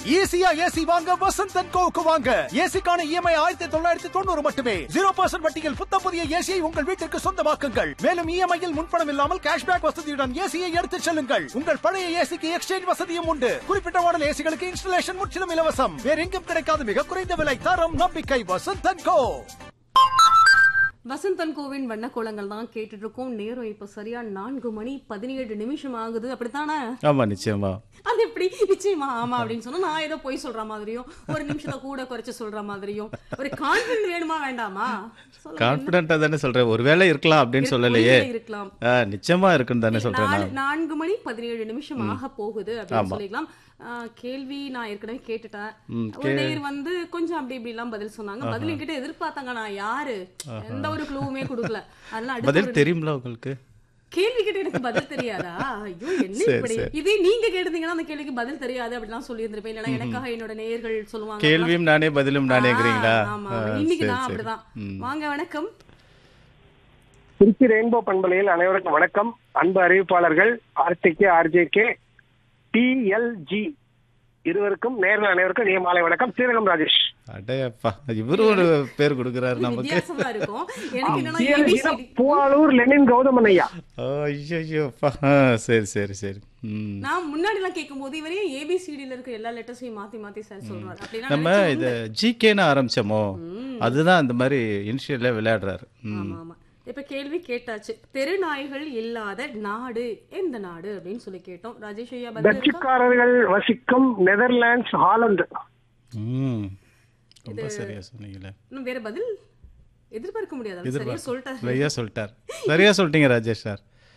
ஈஸியா ஏசி வாங்க வசந்த் அண்ட் கோவுக்கு வாங்க ஏசிக்கான இஎம்ஐ ஆயிரத்தி தொள்ளாயிரத்தி தொண்ணூறு மட்டுமே ஜீரோ பர்சன்ட் வட்டியில் புத்த புதிய ஏசியை உங்கள் வீட்டிற்கு சொந்தமாக்குங்கள் மேலும் இஎம்ஐயில் முன்பணம் இல்லாமல் கேஷ்பேக் வசதியுடன் ஏசியை எடுத்துச் செல்லுங்கள் உங்கள் பழைய ஏசிக்கு எக்ஸ்சேஞ்ச் வசதியும் உண்டு குறிப்பிட்ட மாடல் ஏசிகளுக்கு இன்ஸ்டலேஷன் முற்றிலும் இலவசம் வேற எங்கும் கிடைக்காத மிக குறைந்த விலை தரம் நம்பிக்கை வசந்த் அண்ட் கோ வசந்தன் கோவின் வண்ணக்கோலங்கள் தான் கேட்டுட்டு இருக்கோம் நேரம் இப்ப சரியா நான்கு மணி பதினேழு நிமிஷம் ஆகுது அப்படித்தானே ஆமா நிச்சயமா அது எப்படி நிச்சயமா ஆமா அப்படின்னு சொன்னா நான் ஏதோ போய் சொல்ற மாதிரியும் ஒரு நிமிஷத்தை கூட குறைச்சு சொல்ற மாதிரியும் ஒரு கான்பிடன்ட் வேணுமா வேண்டாமா சொல்லுங்க. கான்பிடண்டா தானே சொல்றேன் ஒருவேளை இருக்கலாம் அப்படின்னு சொல்லலையே ஒருவேளை இருக்கலாம் ஆ, நிச்சயமா இருக்குன்னு தானே சொல்றேன் நாலு- நான் நான்கு மணி பதினேழு நிமிஷம் ஆக போகுது அப்படின்னு சொல்லிக்கலாம் ஆ, கேள்வி நான் ஏற்கனவே கேட்டுட்டேன் ஒரு நேர் வந்து கொஞ்சம் அப்படி இப்படி எல்லாம் பதில் சொன்னாங்க பதில் என்கிட்ட எதிர்பார்த்தாங்க நான் யாரு எந்த ஒரு க்ளூவுமே கொடுக்கல அதனால அடுத்த பதில் ஒரு தெரியும்ல உங்களுக்கு கேள்வி கேட்டு எனக்கு பதில் தெரியாதா ஐயோ என்ன சரி, இப்படி சரி. இதே நீங்க கேட்டிருந்தீங்கன்னா அந்த கேள்விக்கு பதில் தெரியாது அப்படிலாம் சொல்லி இருந்திருப்பேன் இல்லைன்னா எனக்காக என்னோட நேயர்கள் சொல்லுவாங்க கேள்வியும் நானே பதிலும் நானேங்கிறீங்களா ஆ, ஆமா ஆ, இன்னைக்கு சரி, நான் சரி. அப்படிதான் ம். வாங்க வணக்கம் திருச்சி ரெயின்போ பண்பலையில் அனைவருக்கும் வணக்கம் அன்பு அறிவிப்பாளர்கள் ஆர்டிகே ஆர்ஜேகே டிஎல்ஜி இருவருக்கும் நேரில் அனைவருக்கும் நீ மாலை வணக்கம் ஸ்ரீரங்கம் ராஜேஷ் அடையப்பா இவரு ஒரு பேர் கொடுக்குறாரு நமக்கு வித்தியாசமா இருக்கும் எனக்கு என்னன்னா TLG னா ABCD பூவாலூர் லெனின் கௌதமன் ஐயா ஐயோப்பா சரி சரி சரி ம் நான் முன்னாடி எல்லாம் கேட்கும் போது இவரே ஏபிசிடில இருக்க எல்லா லெட்டர்ஸையும் மாத்தி மாத்தி சார் சொல்றாரு அப்படின்னா நம்ம இது ஜிகேன்னு ஆரம்பிச்சோமோ அதுதான் அந்த மாதிரி இனிஷியல்ல விளையாடுறாரு ம். ஆமா ஆமா இப்ப கேள்வி கேட்டாச்சு தெருநாய்கள் இல்லாத நாடு எந்த நாடு அப்படின்னு சொல்லி கேட்டோம் ராஜேஷ் ஐயா பதில் இருக்கா டச்சுக்காரர்கள் வசிக்கும் நெதர்லாண்ட்ஸ் ஹாலந்து ம் ரொம்ப சரியா சொன்னீங்களே இன்னும் வேற பதில் எதிர்பார்க்க முடியாது அவர் சரியா சொல்லிட்டாரு சரியா சொல்லிட்டார் சரியா சொல்லிட்டீங்க ராஜேஷ் சார்